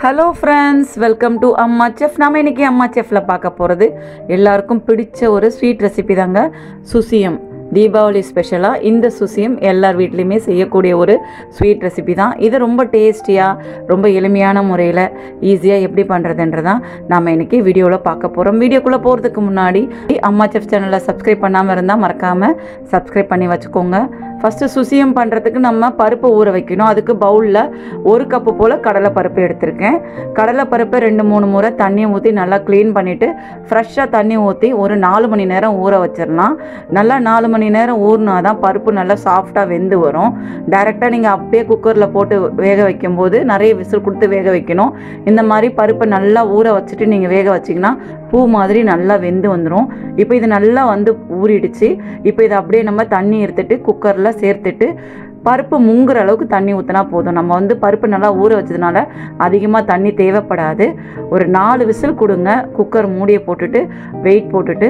hello friends welcome to Amma chef நம்ம இன்னைக்கு அம்மா செஃப்ல பார்க்க போகிறது எல்லாருக்கும் பிடிச்ச ஒரு ஸ்வீட் ரெசிபி தாங்க சுசியம் தீபாவளி ஸ்பெஷலாக இந்த சுசியம் எல்லார் வீட்லேயுமே செய்யக்கூடிய ஒரு ஸ்வீட் ரெசிபி தான் இது ரொம்ப டேஸ்டியாக ரொம்ப எளிமையான முறையில் ஈஸியாக எப்படி பண்ணுறதுன்றதான் நம்ம இன்னைக்கு வீடியோவில் பார்க்க போகிறோம் வீடியோக்குள்ளே போகிறதுக்கு முன்னாடி அம்மா செஃப் சேனலை சப்ஸ்கிரைப் பண்ணாமல் இருந்தால் மறக்காமல் சப்ஸ்கிரைப் பண்ணி வச்சுக்கோங்க ஃபஸ்ட்டு சுசியம் பண்ணுறதுக்கு நம்ம பருப்பு ஊற வைக்கணும் அதுக்கு பவுலில் ஒரு கப்பு போல் கடலை பருப்பு எடுத்திருக்கேன் கடலை பருப்பை ரெண்டு மூணு முறை தண்ணி ஊற்றி நல்லா க்ளீன் பண்ணிவிட்டு ஃப்ரெஷ்ஷாக தண்ணி ஊற்றி ஒரு நாலு மணி நேரம் ஊற வச்சிடலாம் நல்லா நாலு மணி நேரம் ஊறினா தான் பருப்பு நல்லா சாஃப்டாக வெந்து வரும் டைரெக்டாக நீங்கள் அப்படியே குக்கரில் போட்டு வேக வைக்கும்போது நிறைய விசில் கொடுத்து வேக வைக்கணும் இந்த மாதிரி பருப்பை நல்லா ஊற வச்சுட்டு நீங்கள் வேக வச்சிங்கன்னா பூ மாதிரி நல்லா வெந்து வந்துடும் இப்போ இது நல்லா வந்து ஊறிடுச்சு இப்போ இதை அப்படியே நம்ம தண்ணி எடுத்துட்டு குக்கரில் சேர்த்துட்டு பருப்பு முங்குற அளவுக்கு தண்ணி ஊற்றினா போதும் நம்ம வந்து பருப்பு நல்லா ஊற வச்சதுனால அதிகமாக தண்ணி தேவைப்படாது ஒரு நாலு விசில் கொடுங்க குக்கர் மூடியை போட்டுட்டு வெயிட் போட்டுட்டு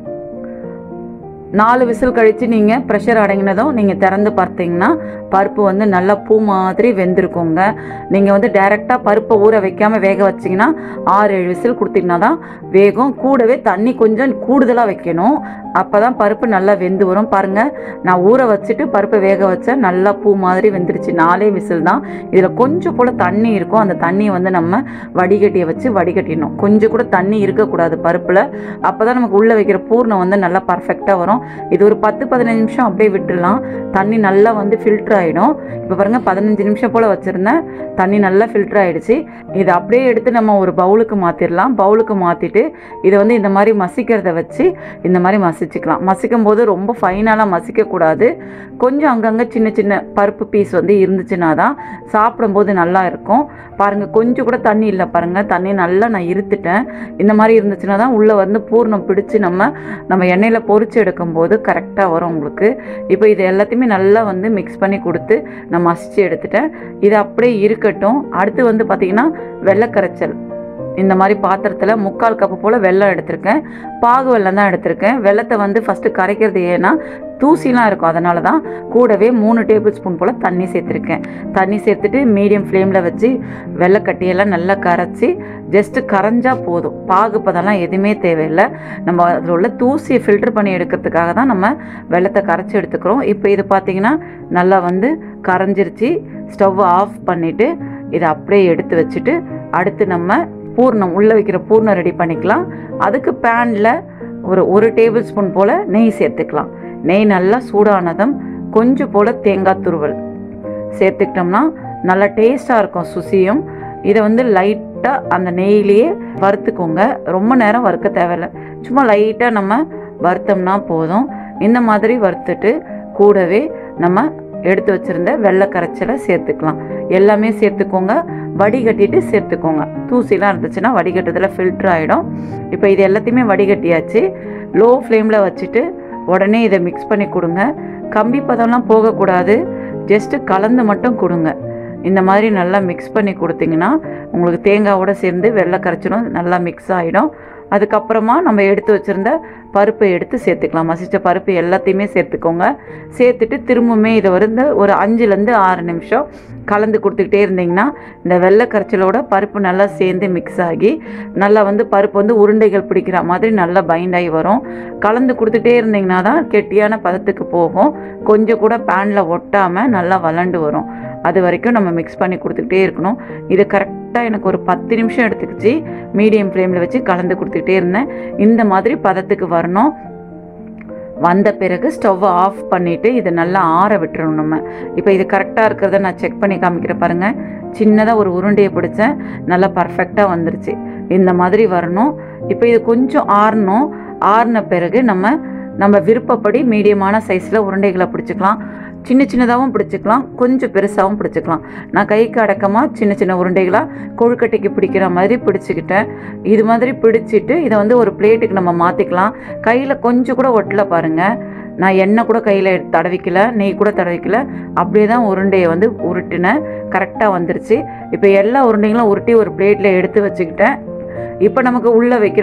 நாலு விசில் கழித்து நீங்கள் ப்ரெஷர் அடங்கினதும் நீங்கள் திறந்து பார்த்தீங்கன்னா பருப்பு வந்து நல்லா பூ மாதிரி வெந்திருக்குங்க நீங்கள் வந்து டைரெக்டாக பருப்பை ஊற வைக்காமல் வேக வச்சிங்கன்னா ஆறு ஏழு விசில் கொடுத்தீங்கன்னா தான் வேகும் கூடவே தண்ணி கொஞ்சம் கூடுதலாக வைக்கணும் அப்போ தான் பருப்பு நல்லா வெந்து வரும் பாருங்கள் நான் ஊற வச்சுட்டு பருப்பை வேக வச்சேன் நல்லா பூ மாதிரி வெந்துருச்சு நாலே விசில் தான் இதில் கொஞ்சம் போல் தண்ணி இருக்கும் அந்த தண்ணியை வந்து நம்ம வடிகட்டியை வச்சு வடிகட்டிடணும் கொஞ்சம் கூட தண்ணி இருக்கக்கூடாது பருப்பில் அப்போ தான் நமக்கு உள்ளே வைக்கிற பூர்ணம் வந்து நல்லா பர்ஃபெக்டாக வரும் இது ஒரு பத்து பதினஞ்சு நிமிஷம் அப்படியே விட்டுடலாம் தண்ணி நல்லா வந்து ஃபில்டர் ஆகிடும் இப்போ பாருங்கள் பதினஞ்சு நிமிஷம் போல் வச்சுருந்தேன் தண்ணி நல்லா ஃபில்டர் ஆகிடுச்சு இதை அப்படியே எடுத்து நம்ம ஒரு பவுலுக்கு மாற்றிடலாம் பவுலுக்கு மாற்றிட்டு இதை வந்து இந்த மாதிரி மசிக்கிறத வச்சு இந்த மாதிரி மசிச்சுக்கலாம் மசிக்கும் போது ரொம்ப ஃபைனலாக மசிக்கக்கூடாது கொஞ்சம் அங்கங்கே சின்ன சின்ன பருப்பு பீஸ் வந்து இருந்துச்சுன்னா தான் சாப்பிடும்போது நல்லா இருக்கும் பாருங்கள் கொஞ்சம் கூட தண்ணி இல்லை பாருங்கள் தண்ணி நல்லா நான் இருத்துட்டேன் இந்த மாதிரி இருந்துச்சுன்னா தான் உள்ளே வந்து பூர்ணம் பிடிச்சி நம்ம நம்ம எண்ணெயில் பொரிச்சு எடுக்கும்போது கரெக்டாக வரும் உங்களுக்கு இப்போ இது எல்லாத்தையுமே நல்லா வந்து மிக்ஸ் பண்ணி கொடுத்து நான் மசிச்சு எடுத்துட்டேன் இது அப்படியே இருக்கட்டும் அடுத்து வந்து பார்த்திங்கன்னா வெள்ளைக்கரைச்சல் இந்த மாதிரி பாத்திரத்தில் முக்கால் கப்பு போல் வெல்லம் எடுத்திருக்கேன் பாகு வெல்லம் தான் எடுத்திருக்கேன் வெள்ளத்தை வந்து ஃபஸ்ட்டு கரைக்கிறது ஏன்னா தூசிலாம் இருக்கும் அதனால தான் கூடவே மூணு டேபிள் ஸ்பூன் போல் தண்ணி சேர்த்துருக்கேன் தண்ணி சேர்த்துட்டு மீடியம் ஃப்ளேமில் வச்சு வெள்ளைக்கட்டியெல்லாம் நல்லா கரைச்சி ஜஸ்ட்டு கரைஞ்சா போதும் பாகு பதம்லாம் எதுவுமே தேவையில்லை நம்ம அதில் உள்ள தூசியை ஃபில்டர் பண்ணி எடுக்கிறதுக்காக தான் நம்ம வெள்ளத்தை கரைச்சி எடுத்துக்கிறோம் இப்போ இது பார்த்திங்கன்னா நல்லா வந்து கரைஞ்சிருச்சு ஸ்டவ் ஆஃப் பண்ணிவிட்டு இதை அப்படியே எடுத்து வச்சுட்டு அடுத்து நம்ம பூர்ணம் உள்ளே வைக்கிற பூர்ணம் ரெடி பண்ணிக்கலாம் அதுக்கு பேனில் ஒரு ஒரு டேபிள் ஸ்பூன் போல் நெய் சேர்த்துக்கலாம் நெய் நல்லா சூடானதும் கொஞ்சம் போல் தேங்காய் துருவல் சேர்த்துக்கிட்டோம்னா நல்லா டேஸ்ட்டாக இருக்கும் சுசியும் இதை வந்து லைட்டாக அந்த நெய்யிலேயே வறுத்துக்கோங்க ரொம்ப நேரம் வறுக்க தேவையில்லை சும்மா லைட்டாக நம்ம வறுத்தோம்னா போதும் இந்த மாதிரி வறுத்துட்டு கூடவே நம்ம எடுத்து வச்சுருந்த வெள்ளை கரைச்சலை சேர்த்துக்கலாம் எல்லாமே சேர்த்துக்கோங்க வடிகட்டிட்டு சேர்த்துக்கோங்க தூசிலாம் இருந்துச்சுன்னா வடிகட்டுறதுல ஃபில்டர் ஆகிடும் இப்போ இது எல்லாத்தையுமே வடிகட்டியாச்சு லோ ஃப்ளேமில் வச்சுட்டு உடனே இதை மிக்ஸ் பண்ணி கொடுங்க கம்பி பதம்லாம் போகக்கூடாது ஜஸ்ட்டு கலந்து மட்டும் கொடுங்க இந்த மாதிரி நல்லா மிக்ஸ் பண்ணி கொடுத்தீங்கன்னா உங்களுக்கு தேங்காவோட சேர்ந்து வெள்ளை கரைச்சலும் நல்லா மிக்ஸ் ஆகிடும் அதுக்கப்புறமா நம்ம எடுத்து வச்சுருந்த பருப்பை எடுத்து சேர்த்துக்கலாம் மசித்த பருப்பு எல்லாத்தையுமே சேர்த்துக்கோங்க சேர்த்துட்டு திரும்பவுமே இதை வந்து ஒரு அஞ்சுலேருந்து ஆறு நிமிஷம் கலந்து கொடுத்துக்கிட்டே இருந்தீங்கன்னா இந்த வெள்ளை கரைச்சலோட பருப்பு நல்லா சேர்ந்து மிக்ஸ் ஆகி நல்லா வந்து பருப்பு வந்து உருண்டைகள் பிடிக்கிற மாதிரி நல்லா பைண்ட் ஆகி வரும் கலந்து கொடுத்துட்டே இருந்தீங்கன்னா தான் கெட்டியான பதத்துக்கு போகும் கொஞ்சம் கூட பேனில் ஒட்டாமல் நல்லா வளண்டு வரும் அது வரைக்கும் நம்ம மிக்ஸ் பண்ணி கொடுத்துக்கிட்டே இருக்கணும் இது கரெக்டாக எனக்கு ஒரு பத்து நிமிஷம் எடுத்துக்கிச்சு மீடியம் ஃப்ளேமில் வச்சு கலந்து கொடுத்துக்கிட்டே இருந்தேன் இந்த மாதிரி பதத்துக்கு வரணும் வந்த பிறகு ஸ்டவ்வை ஆஃப் பண்ணிவிட்டு இதை நல்லா ஆற விட்டுறணும் நம்ம இப்போ இது கரெக்டாக இருக்கிறத நான் செக் பண்ணி காமிக்கிறேன் பாருங்கள் சின்னதாக ஒரு உருண்டையை பிடிச்சேன் நல்லா பர்ஃபெக்டாக வந்துருச்சு இந்த மாதிரி வரணும் இப்போ இது கொஞ்சம் ஆறணும் ஆறின பிறகு நம்ம நம்ம விருப்பப்படி மீடியமான சைஸில் உருண்டைகளை பிடிச்சிக்கலாம் சின்ன சின்னதாகவும் பிடிச்சிக்கலாம் கொஞ்சம் பெருசாகவும் பிடிச்சிக்கலாம் நான் கைக்கு அடக்கமாக சின்ன சின்ன உருண்டைகளாக கொழுக்கட்டைக்கு பிடிக்கிற மாதிரி பிடிச்சிக்கிட்டேன் இது மாதிரி பிடிச்சிட்டு இதை வந்து ஒரு பிளேட்டுக்கு நம்ம மாற்றிக்கலாம் கையில் கொஞ்சம் கூட ஒட்டல பாருங்கள் நான் எண்ணெய் கூட கையில் தடவிக்கல நெய் கூட தடவிக்கல அப்படியே தான் உருண்டையை வந்து உருட்டினேன் கரெக்டாக வந்துருச்சு இப்போ எல்லா உருண்டைகளும் உருட்டி ஒரு பிளேட்டில் எடுத்து வச்சுக்கிட்டேன் இப்போ நமக்கு உள்ளே வைக்கிற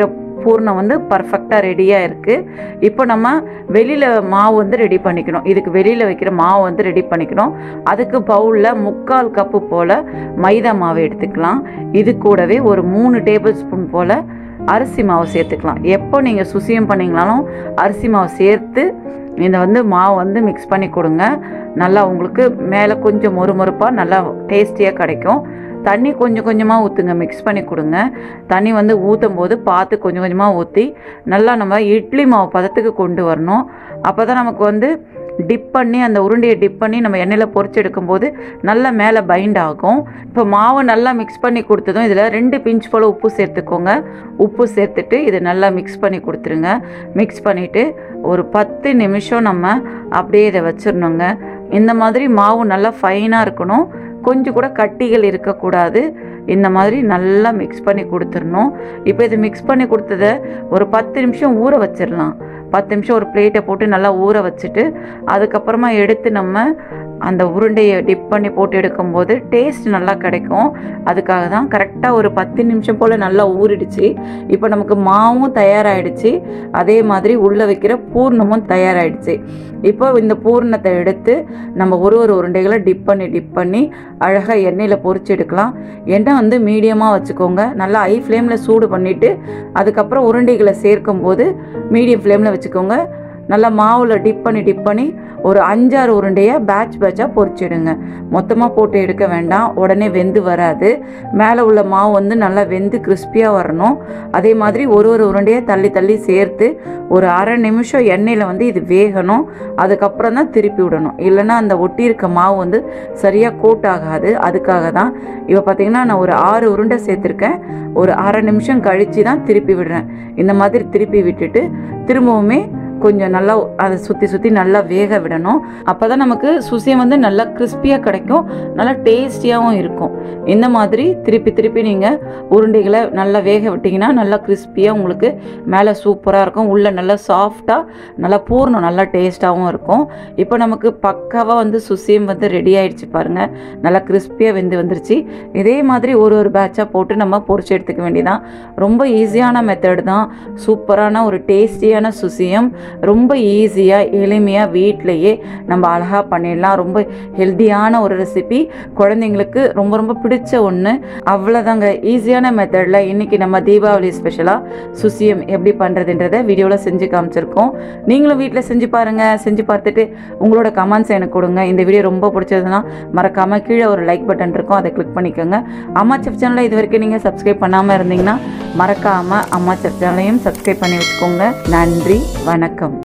பூர்ணம் வந்து பர்ஃபெக்டாக ரெடியாக இருக்குது இப்போ நம்ம வெளியில் மாவு வந்து ரெடி பண்ணிக்கணும் இதுக்கு வெளியில் வைக்கிற மாவு வந்து ரெடி பண்ணிக்கணும் அதுக்கு பவுலில் முக்கால் கப்பு போல் மைதா மாவு எடுத்துக்கலாம் இது கூடவே ஒரு மூணு டேபிள் ஸ்பூன் போல் அரிசி மாவு சேர்த்துக்கலாம் எப்போ நீங்கள் சுசியம் பண்ணிங்கனாலும் அரிசி மாவு சேர்த்து இதை வந்து மாவு வந்து மிக்ஸ் பண்ணி கொடுங்க நல்லா உங்களுக்கு மேலே கொஞ்சம் மொறுமொறுப்பாக நல்லா டேஸ்டியாக கிடைக்கும் தண்ணி கொஞ்சம் கொஞ்சமாக ஊற்றுங்க மிக்ஸ் பண்ணி கொடுங்க தண்ணி வந்து ஊற்றும் போது பார்த்து கொஞ்சம் கொஞ்சமாக ஊற்றி நல்லா நம்ம இட்லி மாவு பதத்துக்கு கொண்டு வரணும் அப்போ தான் நமக்கு வந்து டிப் பண்ணி அந்த உருண்டையை டிப் பண்ணி நம்ம எண்ணெயில் பொரிச்சு எடுக்கும்போது நல்லா மேலே பைண்ட் ஆகும் இப்போ மாவை நல்லா மிக்ஸ் பண்ணி கொடுத்ததும் இதில் ரெண்டு பிஞ்ச் போல் உப்பு சேர்த்துக்கோங்க உப்பு சேர்த்துட்டு இதை நல்லா மிக்ஸ் பண்ணி கொடுத்துருங்க மிக்ஸ் பண்ணிவிட்டு ஒரு பத்து நிமிஷம் நம்ம அப்படியே இதை வச்சிடணுங்க இந்த மாதிரி மாவு நல்லா ஃபைனாக இருக்கணும் கொஞ்சம் கூட கட்டிகள் இருக்கக்கூடாது இந்த மாதிரி நல்லா மிக்ஸ் பண்ணி கொடுத்துடணும் இப்போ இது மிக்ஸ் பண்ணி கொடுத்ததை ஒரு பத்து நிமிஷம் ஊற வச்சிடலாம் பத்து நிமிஷம் ஒரு பிளேட்டை போட்டு நல்லா ஊற வச்சுட்டு அதுக்கப்புறமா எடுத்து நம்ம அந்த உருண்டையை டிப் பண்ணி போட்டு எடுக்கும்போது டேஸ்ட் நல்லா கிடைக்கும் அதுக்காக தான் கரெக்டாக ஒரு பத்து நிமிஷம் போல் நல்லா ஊறிடுச்சு இப்போ நமக்கு மாவும் தயாராகிடுச்சு அதே மாதிரி உள்ளே வைக்கிற பூர்ணமும் தயாராகிடுச்சு இப்போ இந்த பூர்ணத்தை எடுத்து நம்ம ஒரு ஒரு உருண்டைகளை டிப் பண்ணி டிப் பண்ணி அழகாக எண்ணெயில் பொரிச்சு எடுக்கலாம் எண்ணெய் வந்து மீடியமாக வச்சுக்கோங்க நல்லா ஹை ஃப்ளேமில் சூடு பண்ணிவிட்டு அதுக்கப்புறம் உருண்டைகளை சேர்க்கும் போது மீடியம் ஃப்ளேமில் வச்சுக்கோங்க நல்லா மாவில் டிப் பண்ணி டிப் பண்ணி ஒரு அஞ்சாறு உருண்டையை பேட்ச் பேட்சாக பொரிச்சிடுங்க மொத்தமாக போட்டு எடுக்க வேண்டாம் உடனே வெந்து வராது மேலே உள்ள மாவு வந்து நல்லா வெந்து கிறிஸ்பியாக வரணும் அதே மாதிரி ஒரு ஒரு உருண்டையை தள்ளி தள்ளி சேர்த்து ஒரு அரை நிமிஷம் எண்ணெயில் வந்து இது வேகணும் அதுக்கப்புறம் தான் திருப்பி விடணும் இல்லைன்னா அந்த ஒட்டி இருக்க மாவு வந்து சரியாக கோட் ஆகாது அதுக்காக தான் இப்போ பார்த்தீங்கன்னா நான் ஒரு ஆறு உருண்டை சேர்த்துருக்கேன் ஒரு அரை நிமிஷம் கழித்து தான் திருப்பி விடுறேன் இந்த மாதிரி திருப்பி விட்டுட்டு திரும்பவுமே கொஞ்சம் நல்லா அதை சுற்றி சுற்றி நல்லா வேக விடணும் அப்போ தான் நமக்கு சுசியம் வந்து நல்லா கிறிஸ்பியாக கிடைக்கும் நல்லா டேஸ்டியாகவும் இருக்கும் இந்த மாதிரி திருப்பி திருப்பி நீங்கள் உருண்டைகளை நல்லா வேக விட்டிங்கன்னா நல்லா கிறிஸ்பியாக உங்களுக்கு மேலே சூப்பராக இருக்கும் உள்ளே நல்லா சாஃப்டாக நல்லா பூர்ணம் நல்லா டேஸ்ட்டாகவும் இருக்கும் இப்போ நமக்கு பக்காவாக வந்து சுசியம் வந்து ரெடி ஆயிடுச்சு பாருங்கள் நல்லா கிறிஸ்பியாக வெந்து வந்துருச்சு இதே மாதிரி ஒரு ஒரு பேட்சாக போட்டு நம்ம பொரிச்சு எடுத்துக்க வேண்டியதான் ரொம்ப ஈஸியான மெத்தட் தான் சூப்பரான ஒரு டேஸ்டியான சுசியம் ரொம்ப ஈஸியாக எளிமையாக வீட்டிலையே நம்ம அழகாக பண்ணிடலாம் ரொம்ப ஹெல்த்தியான ஒரு ரெசிபி குழந்தைங்களுக்கு ரொம்ப ரொம்ப பிடிச்ச ஒன்று அவ்வளோதாங்க ஈஸியான மெத்தடில் இன்றைக்கி நம்ம தீபாவளி ஸ்பெஷலாக சுசியம் எப்படி பண்ணுறதுன்றதை வீடியோவில் செஞ்சு காமிச்சிருக்கோம் நீங்களும் வீட்டில் செஞ்சு பாருங்கள் செஞ்சு பார்த்துட்டு உங்களோட கமெண்ட்ஸ் எனக்கு கொடுங்க இந்த வீடியோ ரொம்ப பிடிச்சதுன்னா மறக்காமல் கீழே ஒரு லைக் பட்டன் இருக்கும் அதை கிளிக் பண்ணிக்கோங்க அம்மா செஃப் சேனலை இது வரைக்கும் நீங்கள் சப்ஸ்கிரைப் பண்ணாமல் இருந்தீங்கன்னா மறக்காமல் அம்மா செஃப் சேனலையும் சப்ஸ்கிரைப் பண்ணி வச்சுக்கோங்க நன்றி வணக்கம்